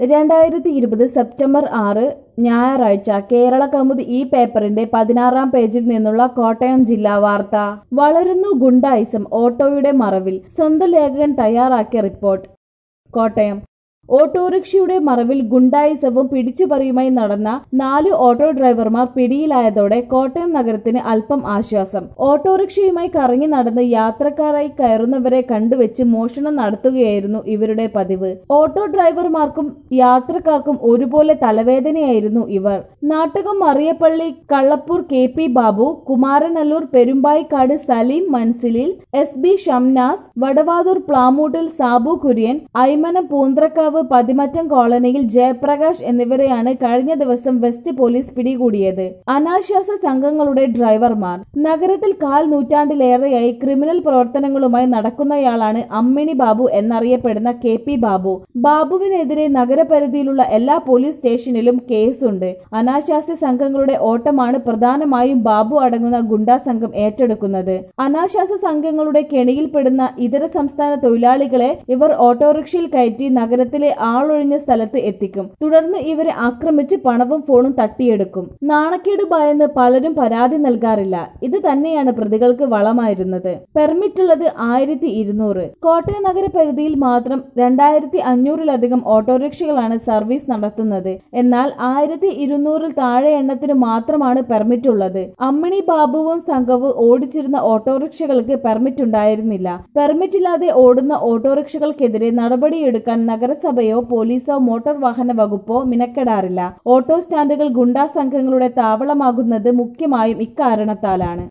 രണ്ടായിരത്തി ഇരുപത് സെപ്റ്റംബർ ആറ് ഞായറാഴ്ച കേരള കൗമുദി ഈ പേപ്പറിന്റെ പതിനാറാം പേജിൽ നിന്നുള്ള കോട്ടയം ജില്ലാ വാർത്ത വളരുന്നു ഗുണ്ടായിസം ഓട്ടോയുടെ മറവിൽ സ്വന്തം ലേഖകൻ തയ്യാറാക്കിയ റിപ്പോർട്ട് കോട്ടയം ഓട്ടോറിക്ഷയുടെ മറവിൽ ഗുണ്ടായിസവും പിടിച്ചുപറിയുമായി നടന്ന നാല് ഓട്ടോ ഡ്രൈവർമാർ പിടിയിലായതോടെ കോട്ടയം നഗരത്തിന് അല്പം ആശ്വാസം ഓട്ടോറിക്ഷയുമായി കറങ്ങി നടന്ന് യാത്രക്കാരായി കയറുന്നവരെ കണ്ടുവച്ച് മോഷണം നടത്തുകയായിരുന്നു ഇവരുടെ പതിവ് ഓട്ടോ ഡ്രൈവർമാർക്കും യാത്രക്കാർക്കും ഒരുപോലെ തലവേദനയായിരുന്നു ഇവർ നാട്ടകം മറിയപ്പള്ളി കള്ളപ്പൂർ കെ പി ബാബു കുമാരനല്ലൂർ പെരുമ്പായിക്കാട് സലീം മൻസിലിൽ എസ് ബി ഷംനാസ് വടവാതൂർ പ്ലാമൂട്ടിൽ സാബു കുര്യൻ ഐമന പൂന്ത്രക്കാവ് പതിമറ്റം കോളനിയിൽ ജയപ്രകാശ് എന്നിവരെയാണ് കഴിഞ്ഞ ദിവസം വെസ്റ്റ് പോലീസ് പിടികൂടിയത് അനാശ്വാസ സംഘങ്ങളുടെ ഡ്രൈവർമാർ നഗരത്തിൽ കാൽ നൂറ്റാണ്ടിലേറെയായി ക്രിമിനൽ പ്രവർത്തനങ്ങളുമായി നടക്കുന്നയാളാണ് അമ്മിണി ബാബു എന്നറിയപ്പെടുന്ന കെ പി ബാബു ബാബുവിനെതിരെ നഗരപരിധിയിലുള്ള എല്ലാ പോലീസ് സ്റ്റേഷനിലും കേസുണ്ട് അനാശാസ്യ സംഘങ്ങളുടെ ഓട്ടമാണ് പ്രധാനമായും ബാബു അടങ്ങുന്ന ഗുണ്ടാ സംഘം ഏറ്റെടുക്കുന്നത് അനാശാസ സംഘങ്ങളുടെ കെണിയിൽപ്പെടുന്ന ഇതര സംസ്ഥാന തൊഴിലാളികളെ ഇവർ ഓട്ടോറിക്ഷയിൽ കയറ്റി നഗരത്തിലെ ആളൊഴിഞ്ഞ സ്ഥലത്ത് എത്തിക്കും തുടർന്ന് ഇവരെ ആക്രമിച്ച് പണവും ഫോണും തട്ടിയെടുക്കും നാണക്കേട് ഭയന്ന് പലരും പരാതി നൽകാറില്ല ഇത് തന്നെയാണ് പ്രതികൾക്ക് വളമായിരുന്നത് പെർമിറ്റുള്ളത് ആയിരത്തി ഇരുന്നൂറ് കോട്ടയം നഗരപരിധിയിൽ മാത്രം രണ്ടായിരത്തി അഞ്ഞൂറിലധികം ഓട്ടോറിക്ഷകളാണ് സർവീസ് നടത്തുന്നത് എന്നാൽ ആയിരത്തി ഇരുന്നൂറിൽ താഴെ എണ്ണത്തിന് മാത്രമാണ് പെർമിറ്റ് ഉള്ളത് അമ്മിണി ബാബുവും സംഘവും ഓടിച്ചിരുന്ന ഓട്ടോറിക്ഷകൾക്ക് പെർമിറ്റ് ഉണ്ടായിരുന്നില്ല പെർമിറ്റ് ഇല്ലാതെ ഓടുന്ന ഓട്ടോറിക്ഷകൾക്കെതിരെ നടപടിയെടുക്കാൻ നഗരസഭയോ പോലീസോ മോട്ടോർ വാഹന വകുപ്പോ മിനക്കെടാറില്ല ഓട്ടോ സ്റ്റാൻഡുകൾ ഗുണ്ടാ സംഘങ്ങളുടെ താവളമാകുന്നത് മുഖ്യമായും ഇക്കാരണത്താലാണ്